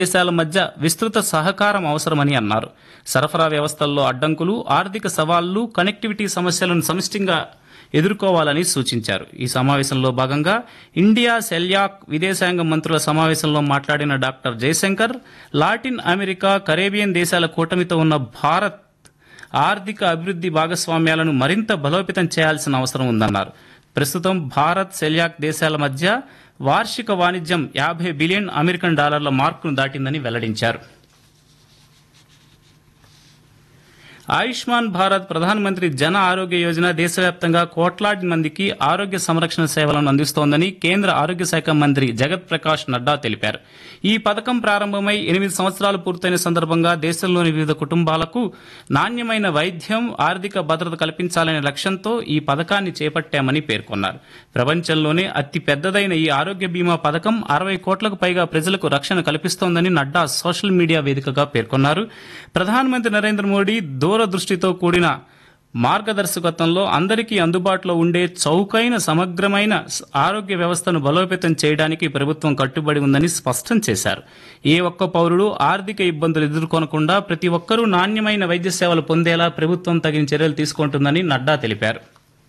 దేశాల మధ్య విస్తృత సహకారం అవసరమని అన్నారు సరఫరా వ్యవస్థల్లో అడ్డంకులు ఆర్థిక సవాళ్లు కనెక్టివిటీ సమస్యలను సమిష్టిగా ఎదుర్కోవాలని సూచించారు ఈ సమావేశంలో భాగంగా ఇండియా సెల్యాక్ విదేశాంగ మంత్రుల సమావేశంలో మాట్లాడిన doctor Jaishankar Latin America Caribbean దేశాల కూటమితో ఉన్న భారత్ ఆర్థిక అభివృద్ధి భాగస్వామ్యాలను మరింత బలోపేతం చేయాల్సిన అవసరం ఉందన్నారు ప్రస్తుతం భారత్ సెల్యాక్ దేశాల మధ్య వార్షిక వాణిజ్యం యాభై బిలియన్ అమెరికన్ డాలర్ల మార్కును దాటిందని వెల్లడించారు ఆయుష్మాన్ భారత్ ప్రధానమంత్రి జన ఆరోగ్య యోజన దేశవ్యాప్తంగా కోట్లాది మందికి ఆరోగ్య సంరక్షణ సేవలను అందిస్తోందని కేంద్ర ఆరోగ్య శాఖ మంత్రి జగత్ ప్రకాష్ నడ్డా తెలిపారు ఈ పథకం ప్రారంభమై ఎనిమిది సంవత్సరాలు పూర్తయిన సందర్భంగా దేశంలోని వివిధ కుటుంబాలకు నాణ్యమైన వైద్యం ఆర్థిక భద్రత కల్పించాలనే లక్ష్యంతో ఈ పథకాన్ని చేపట్టామని పేర్కొన్నారు ప్రపంచంలోనే అతి పెద్దదైన ఈ ఆరోగ్య బీమా పథకం అరవై కోట్లకు పైగా ప్రజలకు రక్షణ కల్పిస్తోందని నడ్డా సోషల్ మీడియా వేదికగా పేర్కొన్నారు ప్రధానమంత్రి నరేంద్ర మోడీ దూరదృష్టితో కూడిన మార్గదర్శకత్వంలో అందరికీ అందుబాటులో ఉండే చౌకైన సమగ్రమైన స- ఆరోగ్య వ్యవస్థను బలోపేతం చేయడానికి ప్రభుత్వం కట్టుబడి ఉందని స్పష్టం చేశారు ఏ ఒక్క పౌరుడు ఆర్థిక ఇబ్బందులు ఎదుర్కొనకుండా ప్రతి ఒక్కరూ నాణ్యమైన వైద్య సేవలు పొందేలా ప్రభుత్వం తగిన చర్యలు తీసుకుంటుందని నడ్డా తెలిపారు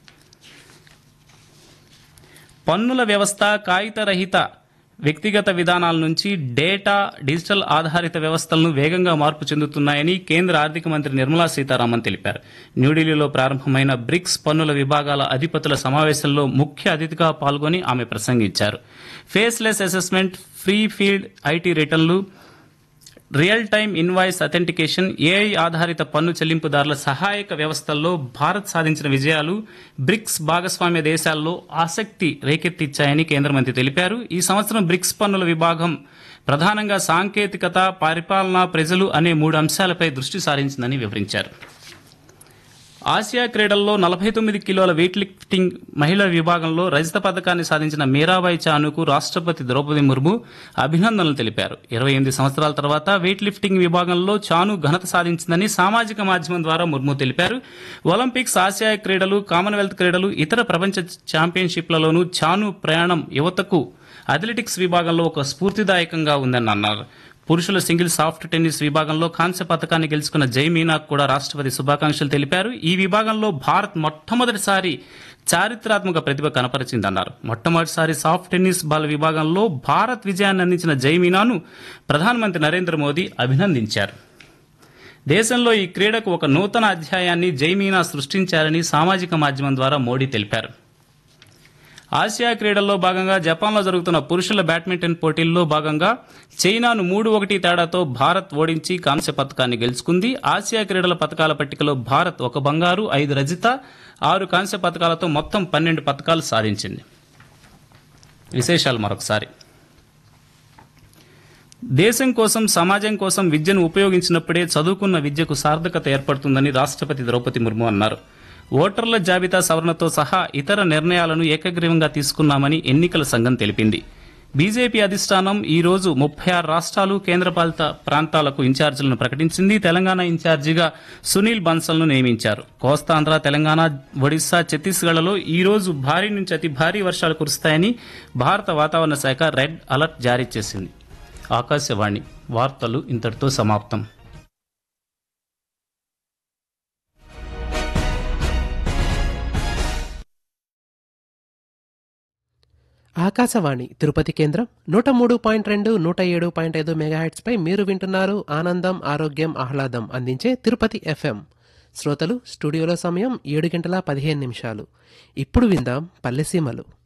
పన్నుల వ్యవస్థ కాగితరహిత వ్యక్తిగత విధానాల నుంచి డేటా డిజిటల్ ఆధారిత వ్యవస్థలను వేగంగా మార్పు చెందుతున్నాయని కేంద్ర ఆర్థిక మంత్రి నిర్మలా సీతారామన్ తెలిపారు న్యూఢిల్లీలో ప్రారంభమైన బ్రిక్స్ పన్నుల విభాగాల అధిపతుల సమావేశంలో ముఖ్య అతిథిగా పాల్గొని ఆమె ప్రసంగించారు faceless assessment pre-filled IT రిటర్న్లు real time invoice authentication AI ఆధారిత పన్ను చెల్లింపుదారుల సహాయక వ్యవస్థల్లో భారత్ సాధించిన విజయాలు బ్రిక్స్ భాగస్వామ్య దేశాల్లో ఆసక్తి రేకెత్తిచ్చాయని కేంద్ర మంత్రి తెలిపారు ఈ సంవత్సరం బ్రిక్స్ పన్నుల విభాగం ప్రధానంగా సాంకేతికత పరిపాలన ప్రజలు అనే మూడు అంశాలపై దృష్టి సారించిందని వివరించారు ఆసియా క్రీడల్లో నలభై తొమ్మిది కిలోల వెయిట్ లిఫ్టింగ్ మహిళల విభాగంలో రజత పథకాన్ని సాధించిన మీరాబాయి చానుకు రాష్ట్రపతి ద్రౌపది ముర్ము అభినందనలు తెలిపారు ఇరవై ఎనిమిది సంవత్సరాల తర్వాత వెయిట్ లిఫ్టింగ్ విభాగంలో చాను ఘనత సాధించిందని సామాజిక మాధ్యమం ద్వారా ముర్ము తెలిపారు ఒలింపిక్స్ ఆసియా క్రీడలు కామన్వెల్త్ క్రీడలు ఇతర ప్రపంచ ఛాంపియన్షిప్లలోనూ చాను ప్రయాణం యువతకు అథ్లెటిక్స్ విభాగంలో ఒక స్ఫూర్తిదాయకంగా ఉందని అన్నారు పురుషుల సింగిల్ సాఫ్ట్ టెన్నిస్ విభాగంలో కాంస్య పథకాన్ని గెలుచుకున్న జై మీనాకు కూడా రాష్ట్రపతి శుభాకాంక్షలు తెలిపారు ఈ విభాగంలో భారత్ మొట్టమొదటిసారి చారిత్రాత్మక ప్రతిభ కనపరిచిందన్నారు మొట్టమొదటిసారి సాఫ్ట్ టెన్నిస్ బాల్ విభాగంలో భారత్ విజయాన్ని అందించిన జై మీనాను ప్రధానమంత్రి నరేంద్ర మోదీ అభినందించారు దేశంలో ఈ క్రీడకు ఒక నూతన అధ్యాయాన్ని జైమీనా సృష్టించారని సామాజిక మాధ్యమం ద్వారా మోడీ తెలిపారు ఆసియా క్రీడల్లో భాగంగా జపాన్లో జరుగుతున్న పురుషుల బ్యాడ్మింటన్ పోటీల్లో భాగంగా చైనాను మూడు ఒకటి తేడాతో భారత్ ఓడించి కాంస్య పథకాన్ని గెలుచుకుంది ఆసియా క్రీడల పథకాల పట్టికలో భారత్ ఒక బంగారు ఐదు రజిత ఆరు కాంస్య పథకాలతో మొత్తం పన్నెండు పథకాలు సాధించింది విశేషాలు మరొకసారి దేశం కోసం సమాజం కోసం విద్యను ఉపయోగించినప్పుడే చదువుకున్న విద్యకు సార్థకత ఏర్పడుతుందని రాష్ట్రపతి ద్రౌపది ముర్ము అన్నారు ఓటర్ల జాబితా సవరణతో సహా ఇతర నిర్ణయాలను ఏకగ్రీవంగా తీసుకున్నామని ఎన్నికల సంఘం తెలిపింది బీజేపీ అధిష్టానం ఈ రోజు ముప్పై ఆరు రాష్ట్రాలు కేంద్రపాలిత ప్రాంతాలకు ఇన్ఛార్జీలను ప్రకటించింది తెలంగాణ ఇన్ఛార్జిగా సునీల్ బన్సల్ను నియమించారు కోస్తాంధ్ర తెలంగాణ ఒడిశా ఛత్తీస్గఢ్లలో ఈ రోజు భారీ నుంచి అతి భారీ వర్షాలు కురుస్తాయని భారత వాతావరణ శాఖ రెడ్ అలర్ట్ జారీ చేసింది ఆకాశవాణి వార్తలు ఇంతటితో సమాప్తం ఆకాశవాణి తిరుపతి కేంద్రం నూట మూడు పాయింట్ రెండు నూట ఏడు పాయింట్ ఐదు మెగాహెట్స్ పై మీరు వింటున్నారు ఆనందం ఆరోగ్యం ఆహ్లాదం అందించే తిరుపతి ఎఫ్ఎం శ్రోతలు స్టూడియోలో సమయం ఏడు గంటల పదిహేను నిమిషాలు ఇప్పుడు విందాం పల్లెసీమలు